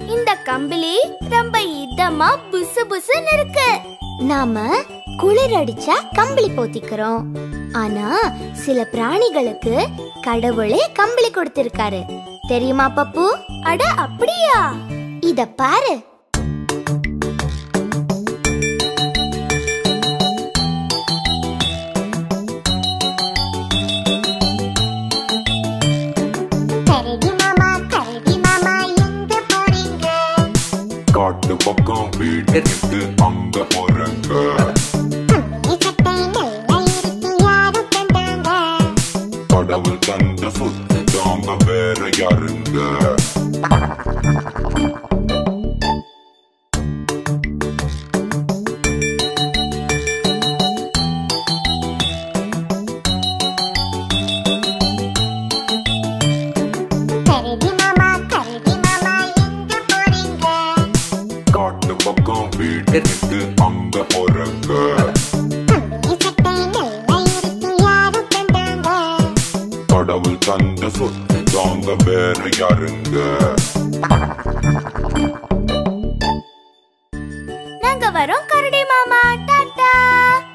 இந்த கம்பளி ரொம்ப இதமா புசு புசுன்னு இருக்கு நாம குளிர் அடிச்சா கம்பளி போத்திக்கிறோம் ஆனா சில பிராணிகளுக்கு கடவுளே கம்பளி கொடுத்திருக்காரு தெரியுமா பப்பு அட அப்படியா இத பாரு கரடி மாமா கரடி மாமா எங்க போறீங்க காட்டு பக்கம் வீடு இருக்கு அங்க போறங்க கம்பளி சட்டை நல்லா இருக்கு யாரு தந்தாங்க கடவுள் தந்த சொத்து தாங்க வேற யாருங்க கரடி மாமா கரடி மாமா எங்க போறீங்க காட்டு பக்கம் வீடு இருக்கு அங்க போறங்க கம்பளி சட்டை நல்லா இருக்கு யாரு தந்தாங்க கடவுள் தந்த சொத்து தாங்க வேற யாருங்க நாங்க வரோம் கரடி மாமா டாடா